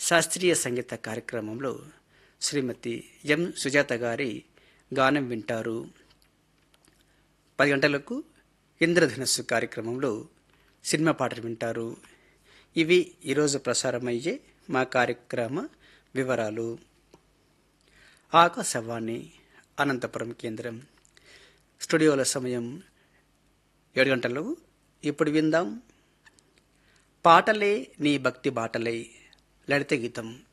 శాస్త్రీయ సంగీత కార్యక్రమంలో శ్రీమతి ఎం సుజాత గారి గానం వింటారు పది గంటలకు ఇంద్రధనుస్సు కార్యక్రమంలో సినిమా పాటలు వింటారు ఇవి ఈరోజు ప్రసారమయ్యే మా కార్యక్రమ వివరాలు ఆకాశవాణి అనంతపురం కేంద్రం స్టూడియోల సమయం ఏడు గంటలు ఇప్పుడు విందాం పాటలే నీ భక్తి బాటలై లలిత గీతం